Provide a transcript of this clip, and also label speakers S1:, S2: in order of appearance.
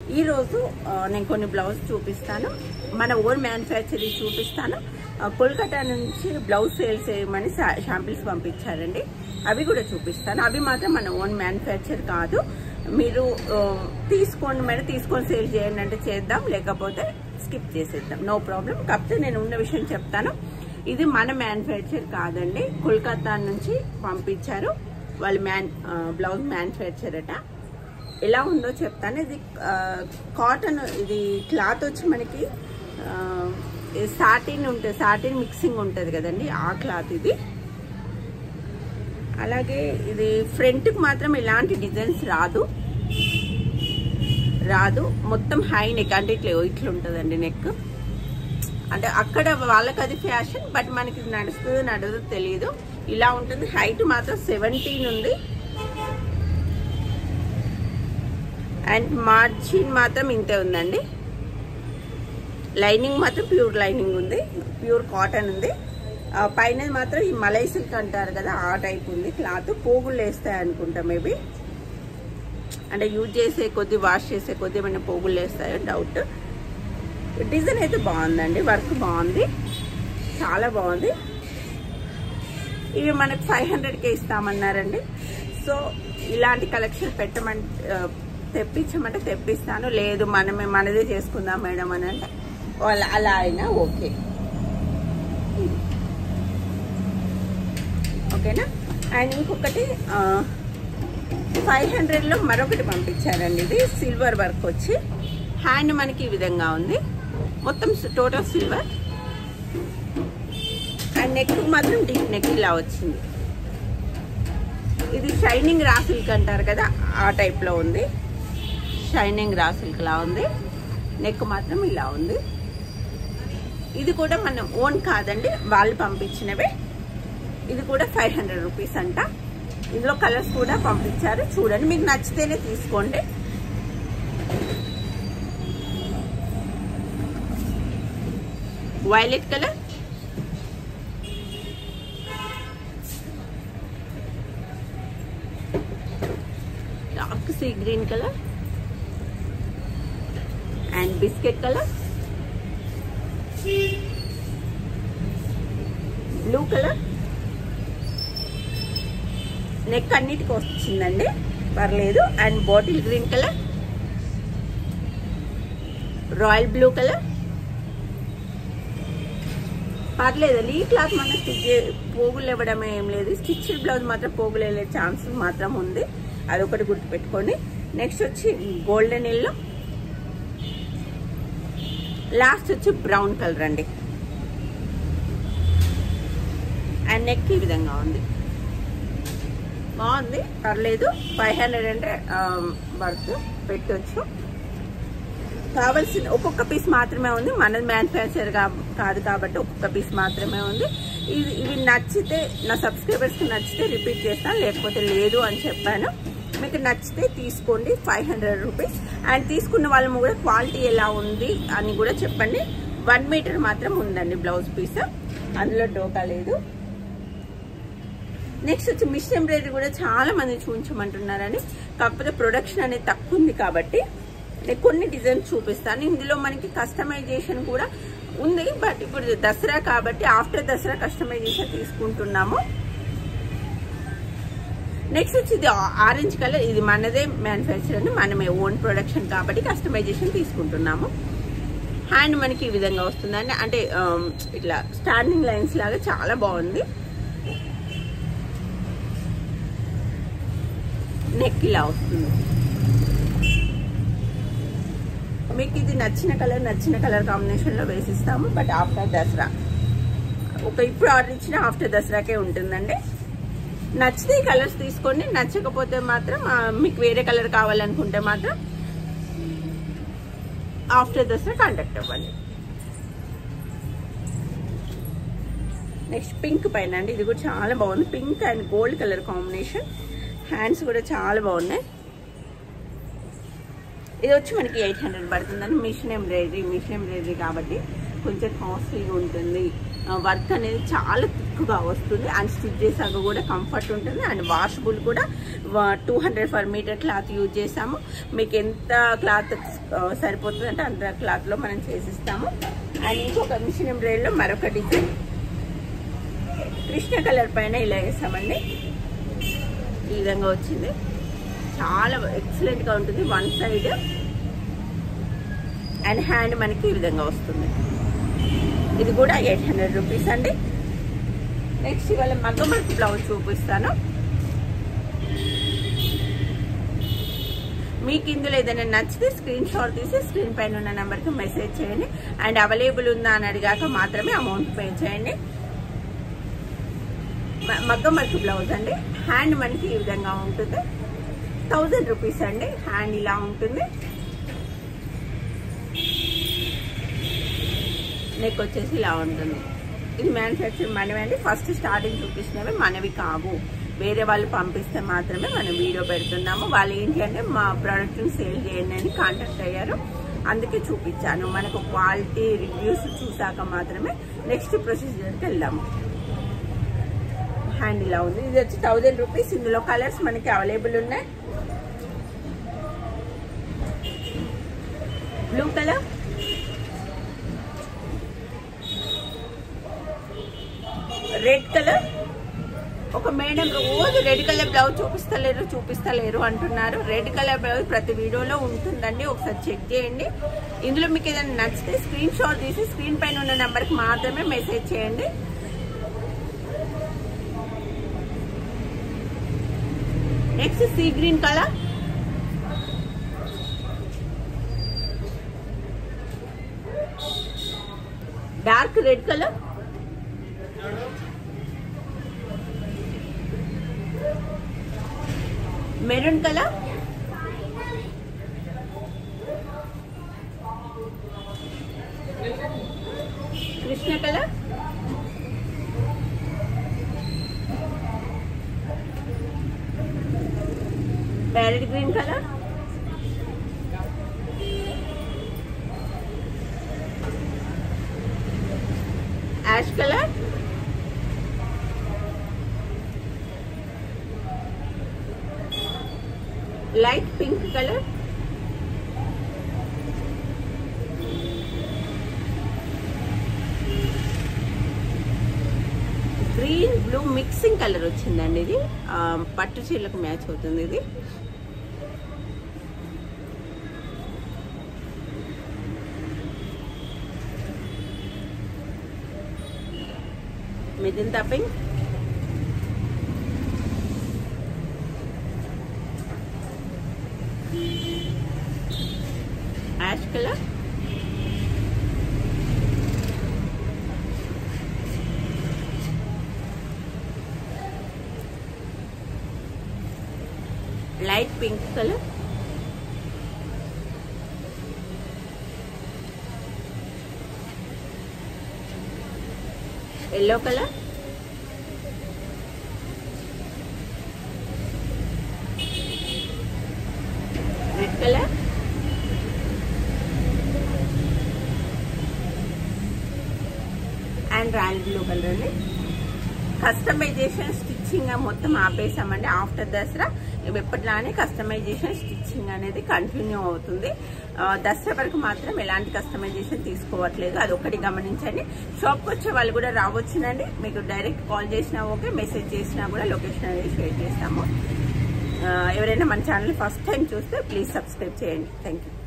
S1: ఈరోజు ఆ, నేను కొన్ని బ్లౌజ్ చూపిస్తాను మన ఓన్ మ్యానుఫ్యాక్చరింగ్ చూపిస్తాను ఆ, కోల్కతా నుంచి బ్లౌజ్ సేల్స్ చేయమని షాంపిల్స్ పంపించారండి అవి కూడా చూపిస్తాను అవి మాత్రం మన ఓన్ మ్యానుఫ్యాక్చర్ కాదు మీరు ఆ, తీసుకోండి మేడం తీసుకొని సేల్ చేయండి అంటే చేద్దాం లేకపోతే స్కిప్ చేసేద్దాం నో ప్రాబ్లం కాకపోతే నేను ఉన్న విషయం చెప్తాను ఇది మన మ్యానుఫ్యాక్చర్ కాదండి కోల్కతా నుంచి పంపించారు వాళ్ళు మ్యాన్ ఆ, బ్లౌజ్ మ్యానుఫ్యాక్చర్ అట ఎలా ఉందో చెప్తాను ఇది ఆ, కాటన్ ఇది క్లాత్ వచ్చి మనకి ఆ, ఇది సాటిన్ ఉంటుంది సాటిన్ మిక్సింగ్ ఉంటుంది కదండి ఆ క్లాత్ ఇది అలాగే ఇది ఫ్రంట్కి మాత్రం ఎలాంటి డిజైన్స్ రాదు రాదు మొత్తం హై నెక్ అంటే ఇట్లా ఇట్లా ఉంటుందండి నెక్ అంటే అక్కడ వాళ్ళకి అది ఫ్యాషన్ బట్ మనకి ఇది నడుస్తుందో నడదో తెలియదు ఇలా ఉంటుంది హైట్ మాత్రం సెవెంటీన్ ఉంది అండ్ మార్జిన్ మాత్రం ఇంతే ఉందండి లైనింగ్ మాత్రం ప్యూర్ లైనింగ్ ఉంది ప్యూర్ కాటన్ ఉంది ఆ, పైన మాత్రం ఈ మలై సిల్క్ అంటారు కదా ఆ టైప్ ఉంది క్లాత్ పోగులు వేస్తాయి అనుకుంటా మేబీ అంటే యూజ్ చేసే కొద్ది వాష్ చేసే కొద్ది ఏమైనా పోగులు వేస్తాయో డౌట్ డిజైన్ అయితే బాగుందండి వర్క్ బాగుంది చాలా బాగుంది ఇవి మనకు ఫైవ్ హండ్రెడ్కే ఇస్తామన్నారండి సో ఇలాంటి కలెక్షన్ పెట్టమని ఆ, తెప్పించమంటే తెప్పిస్తాను లేదు మనమే మనదే చేసుకుందాం మేడం అని అంటే వాళ్ళ అలా అయినా ఓకే ఓకేనా అండ్ ఇంకొకటి ఫైవ్ హండ్రెడ్లో మరొకటి పంపించారండి ఇది సిల్వర్ వర్క్ వచ్చి హ్యాండ్ మనకి ఈ విధంగా ఉంది మొత్తం టోటల్ సిల్వర్ అండ్ నెక్ మాత్రం డీప్ నెక్ ఇలా వచ్చింది ఇది షైనింగ్ రా సిల్క్ అంటారు కదా ఆ టైప్లో ఉంది షైనింగ్ రా సిల్క్ లా ఉంది నెక్ మాత్రం ఇలా ఉంది ఇది కూడా మనం ఓన్ కాదండి వాళ్ళు పంపించినవే ఇది కూడా ఫైవ్ హండ్రెడ్ రూపీస్ అంట ఇందులో కలర్స్ కూడా పంపించారు చూడండి మీకు నచ్చితేనే తీసుకోండి violet colour dark sea green colour and biscuit colour blue colour neck అన్నిటికి వచ్చిందండి పర్లేదు and bottle green colour royal blue colour పర్లేదండి ఈ క్లాత్ మన స్టిచ్ పోగులు ఇవ్వడం ఏం లేదు స్టిచ్డ్ బ్లౌజ్ మాత్రం పోగులు వెళ్ళే ఛాన్స్ మాత్రం ఉంది అదొకటి గుర్తుపెట్టుకోండి నెక్స్ట్ వచ్చి గోల్డెన్ ఎల్లో లాస్ట్ వచ్చి బ్రౌన్ కలర్ అండి అండ్ నెక్ ఈ విధంగా ఉంది బాగుంది పర్లేదు ఫైవ్ హండ్రెడ్ అంటే వర్త్ పెట్టొచ్చు కావాల్సిన ఒక్కొక్క పీస్ మాత్రమే ఉంది మన మ్యానుఫ్యాక్చర్ కాదు కాబట్టి ఒక్కొక్క పీస్ మాత్రమే ఉంది ఇది ఇవి నచ్చితే నా సబ్స్క్రైబర్స్కి నచ్చితే రిపీట్ చేస్తాను లేకపోతే లేదు అని చెప్పాను మీకు నచ్చితే తీసుకోండి ఫైవ్ హండ్రెడ్ రూపీస్ అండ్ తీసుకున్న వాళ్ళము కూడా క్వాలిటీ ఎలా ఉంది అని కూడా చెప్పండి వన్ మీటర్ మాత్రం ఉందండి బ్లౌజ్ పీస్ అందులో డోకా లేదు నెక్స్ట్ వచ్చి మిషన్ ఎంబ్రాయిడరీ కూడా చాలా మంది చూపించమంటున్నారని కాకపోతే ప్రొడక్షన్ అనేది తక్కువ ఉంది కాబట్టి నేను కొన్ని డిజైన్స్ చూపిస్తాను ఇందులో మనకి కస్టమైజేషన్ కూడా ఉంది బట్ ఇప్పుడు దసరా కాబట్టి ఆఫ్టర్ దసరా కస్టమైజేషన్ తీసుకుంటున్నాము నెక్స్ట్ వచ్చి ఇది ఆరెంజ్ కలర్ ఇది మనదే మ్యానుఫ్యాక్చర్ అండి మనమే ఓన్ ప్రొడక్షన్ కాబట్టి కస్టమైజేషన్ తీసుకుంటున్నాము హ్యాండ్ మనకి ఈ విధంగా వస్తుందండి అంటే ఆమ్, ఇట్లా స్టాండింగ్ లైన్స్ లాగా చాలా బాగుంది నెక్ ఇలా వస్తుంది మీకు ఇది నచ్చిన కలర్ నచ్చిన కలర్ కాంబినేషన్ లో వేసిస్తాము బట్ ఆఫ్టర్ దసరా ఒక ఇప్పుడు ఆర్డర్ ఇచ్చిన ఆఫ్టర్ దసరాకే ఉంటుందండి నచ్చితే ఈ కలర్స్ తీసుకోండి నచ్చకపోతే మాత్రం ఆ, మీకు వేరే కలర్ కావాలనుకుంటే మాత్రం ఆఫ్టర్ దసరా కాంటాక్ట్ అవ్వండి నెక్స్ట్ పింక్ పైన అండి ఇది కూడా చాలా బాగుంది pink and gold colour combination hands కూడా చాలా బాగున్నాయి ఇది వచ్చి మనకి ఎయిట్ హండ్రెడ్ పడుతుందని మిషన్ ఎంబ్రాయిడరీ మిషన్ ఎంబ్రాయిడరీ కాబట్టి కొంచెం కాస్ట్లీగా ఉంటుంది వర్క్ అనేది చాలా థిక్గా వస్తుంది అండ్ స్టిచ్ చేసాక కూడా కంఫర్ట్ ఉంటుంది అండ్ వాషబుల్ కూడా two hundred per metre cloth use చేసాము మీకు ఎంత క్లాత్ సరిపోతుంది అంటే అంత క్లాత్లో మనం చేసిస్తాము అండ్ ఇంకొక మిషన్ ఎంబ్రాయిడరీలో మరొక డిజైన్ కృష్ణ కలర్ పైన ఇలా వేసామండి ఈ విధంగా వచ్చింది చాలా ఎక్సలెంట్గా ఉంటుంది వన్ సైడ్ అండ్ హ్యాండ్ మనకి ఈ విధంగా వస్తుంది ఇది కూడా ఎయిట్ హండ్రెడ్ రూపీస్ అండి నెక్స్ట్ ఇవాళ మగ్గమర్క్ బ్లౌజ్ చూపిస్తాను మీకు ఇందులో ఏదైనా నచ్చితే స్క్రీన్ షాట్ తీసి స్క్రీన్ పైన ఉన్న నెంబర్కి మెసేజ్ చేయండి అండ్ అవైలబుల్ ఉందా అని అడిగాక మాత్రమే అమౌంట్ పే చేయండి మగ్గం వర్క్ బ్లౌజ్ అండి హ్యాండ్ మనకి ఈ విధంగా ఉంటుంది థౌజండ్ రూపీస్ అండి హ్యాండ్ ఇలా ఉంటుంది నెక్ వచ్చేసి ఇలా ఉంటుంది ఇది మ్యానుఫ్యాక్చర్ మనమే అండి ఫస్ట్ స్టార్టింగ్ చూపించినవి మనవి కావు వేరే వాళ్ళు పంపిస్తే మాత్రమే మనం వీడియో పెడుతున్నాము వాళ్ళు ఏంటి అంటే మా ప్రోడక్ట్ని సేల్ చేయండి అని కాంటాక్ట్ అయ్యారు అందుకే చూపించాను మనకు క్వాలిటీ రివ్యూస్ చూసాక మాత్రమే నెక్స్ట్ ప్రొసీజర్కి వెళ్దాము హ్యాండ్ ఇలా ఉంది ఇది వచ్చి థౌజండ్ రూపీస్ ఇందులో కలర్స్ మనకి అవైలబుల్ ఉన్నాయి బ్లూ కలర్ రెడ్ కలర్ ఒక మేడం రోజు రెడ్ కలర్ బ్లౌజ్ చూపిస్తలేరు చూపిస్తలేరు అంటున్నారు రెడ్ కలర్ బ్లౌజ్ ప్రతి వీడియోలో ఉంటుందండి ఒకసారి చెక్ చేయండి ఇందులో మీకు ఏదైనా నచ్చితే స్క్రీన్ షాట్ తీసి స్క్రీన్ పైన ఉన్న నెంబర్కి మాత్రమే మెసేజ్ చేయండి next sea green colour dark red colour maroon colour కృష్ణ colour parrot green colour ash colour light pink colour green blue mixing colour వచ్చిందండి ఇది ఆ, పట్టు చీరలకు మ్యాచ్ అవుతుంది ఇది మిదింతా pink ash colour light pink colour yellow colour red colour and royal blue colour అండి కస్టమైజేషన్ స్టిచ్చింగ్ మొత్తం ఆపేసామండి ఆఫ్టర్ దసరా ఎప్పటిలానే కస్టమైజేషన్ స్టిచ్చింగ్ అనేది కంటిన్యూ అవుతుంది ఆ, దసరా వరకు మాత్రం ఎలాంటి కస్టమైజేషన్ తీసుకోవట్లేదు అది ఒకటి గమనించండి షాప్కి వచ్చే వాళ్ళు కూడా రావచ్చునండి మీకు డైరెక్ట్ కాల్ చేసినా ఓకే మెసేజ్ చేసినా కూడా లొకేషన్ అనేది షేర్ చేస్తాము ఆ, ఎవరైనా మన ఛానల్ ఫస్ట్ టైం చూస్తే ప్లీజ్ సబ్స్క్రైబ్ చేయండి థ్యాంక్ యూ